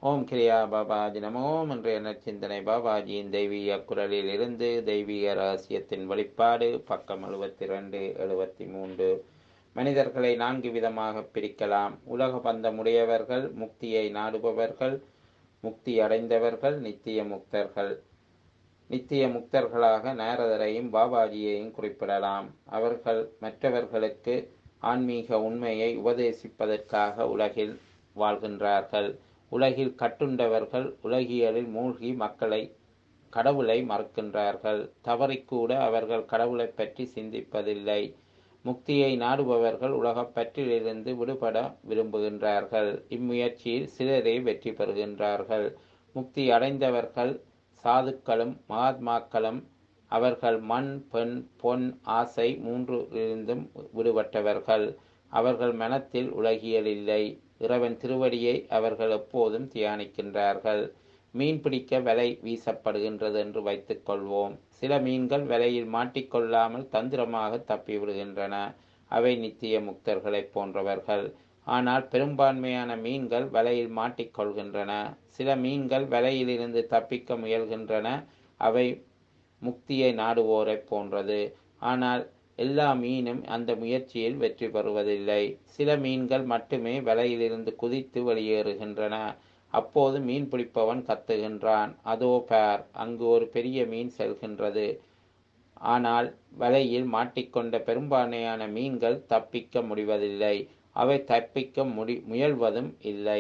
ஓம் கிரியா பாபாஜி நமோம் இன்றைய நற்சிந்தனை பாபாஜியின் தெய்வீக குரலில் இருந்து தெய்வீக ரகசியத்தின் வெளிப்பாடு பக்கம் எழுபத்தி ரெண்டு எழுபத்தி மூன்று மனிதர்களை நான்கு விதமாக பிரிக்கலாம் உலக பந்தமுடையவர்கள் முக்தியை நாடுபவர்கள் முக்தி அடைந்தவர்கள் நித்திய முக்தர்கள் நித்திய முக்தர்களாக நாரதரையும் பாபாஜியையும் குறிப்பிடலாம் அவர்கள் மற்றவர்களுக்கு ஆன்மீக உண்மையை உபதேசிப்பதற்காக உலகில் வாழ்கின்றார்கள் உலகில் கட்டுண்டவர்கள் உலகியலில் மூழ்கி மக்களை கடவுளை மறுக்கின்றார்கள் தவறிக்கூட அவர்கள் கடவுளை பற்றி சிந்திப்பதில்லை முக்தியை நாடுபவர்கள் உலகப் பற்றிலிருந்து விடுபட விரும்புகின்றார்கள் இம்முயற்சியில் சிலரே வெற்றி பெறுகின்றார்கள் முக்தி அடைந்தவர்கள் சாதுக்களும் மகாத்மாக்களும் அவர்கள் மண் பெண் பொன் ஆசை மூன்றிலிருந்தும் விடுபட்டவர்கள் அவர்கள் மனத்தில் உலகியல் இல்லை இறைவன் திருவடியை அவர்கள் எப்போதும் தியானிக்கின்றார்கள் மீன் பிடிக்க வலை வீசப்படுகின்றது என்று வைத்துக் கொள்வோம் சில மீன்கள் வலையில் மாட்டிக்கொள்ளாமல் தந்திரமாக தப்பிவிடுகின்றன அவை நித்திய முக்தர்களைப் போன்றவர்கள் ஆனால் பெரும்பான்மையான மீன்கள் வலையில் மாட்டிக்கொள்கின்றன சில மீன்கள் வலையிலிருந்து தப்பிக்க முயல்கின்றன அவை முக்தியை நாடுவோரைப் போன்றது ஆனால் எல்லா மீனும் அந்த முயற்சியில் வெற்றி பெறுவதில்லை சில மீன்கள் மட்டுமே வலையிலிருந்து குதித்து வெளியேறுகின்றன அப்போது மீன் பிடிப்பவன் கத்துகின்றான் அதோ பார் அங்கு ஒரு பெரிய மீன் செல்கின்றது ஆனால் வலையில் மாட்டிக்கொண்ட பெரும்பான்மையான மீன்கள் தப்பிக்க முடிவதில்லை அவை தப்பிக்க முடி முயல்வதும் இல்லை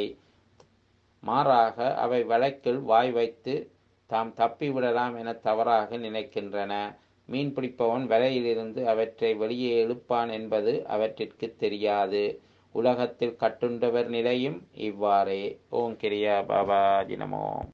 மாறாக அவை வலைக்குள் வாய் வைத்து தாம் தப்பிவிடலாம் என தவறாக நினைக்கின்றன மீன் பிடிப்பவன் வலையிலிருந்து அவற்றை வெளியே எழுப்பான் என்பது அவற்றிற்கு தெரியாது உலகத்தில் கட்டுண்டவர் நிலையும் இவ்வாறே ஓம் கிரியா பாபா தினமோ